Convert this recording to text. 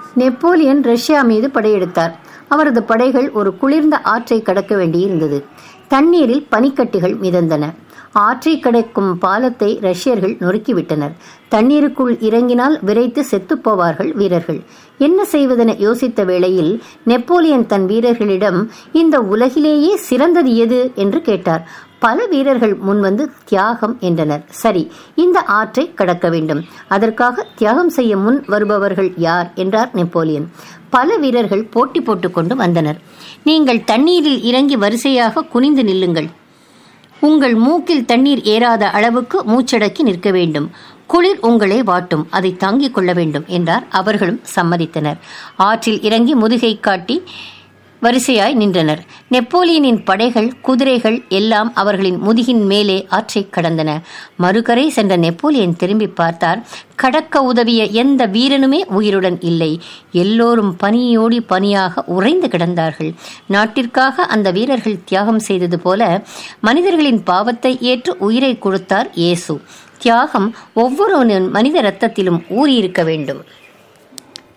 Napoleon Russia மீது படையெடுத்தார் அவரது படைகள் ஒரு குளிர்ந்த ஆற்றை கடக்க வேண்டியிருந்தது தண்ணீரில் பனிக்கட்டிகள் மிதந்தன ஆற்றை கடக்கும் பாலத்தை ரஷ்யர்கள் நொறுக்கிவிட்டனர் தண்ணீருக்குள் இறங்கினால் விரைத்து செத்துப் போவார்கள் வீரர்கள் என்ன செய்வதென யோசித்த வேளையில் நெப்போலியன் தன் வீரர்களிடம் இந்த உலகிலேயே சிறந்தது எது என்று கேட்டார் பல வீரர்கள் முன்வந்து தியாகம் என்றனர் சரி இந்த ஆற்றை கடக்க வேண்டும் அதற்காக தியாகம் செய்ய முன் வருபவர்கள் யார் என்றார் நெப்போலியன் பல வீரர்கள் போட்டி போட்டுக்கொண்டு வந்தனர் நீங்கள் தண்ணீரில் இறங்கி வரிசையாக குனிந்து நில்லுங்கள் உங்கள் மூக்கில் தண்ணீர் ஏறாத அளவுக்கு மூச்சடக்கி நிற்க வேண்டும் குளிர் உங்களை வாட்டும் அதை தாங்கிக் கொள்ள வேண்டும் என்றார் அவர்களும் சம்மதித்தனர் ஆற்றில் இறங்கி முதுகை காட்டி வரிசையாய் நின்றனர் நெப்போலியனின் படைகள் குதிரைகள் எல்லாம் அவர்களின் முதுகின் மேலே ஆற்றை கடந்தன மறுகரை சென்ற நெப்போலியன் திரும்பி பார்த்தார் கடக்க உதவிய எந்த வீரனுமே உயிருடன் இல்லை எல்லோரும் பனியோடி பனியாக உறைந்து கிடந்தார்கள் நாட்டிற்காக அந்த வீரர்கள் தியாகம் செய்தது போல மனிதர்களின் பாவத்தை ஏற்று உயிரை கொடுத்தார் இயேசு தியாகம் ஒவ்வொரு மனித இரத்தத்திலும் ஊறியிருக்க வேண்டும்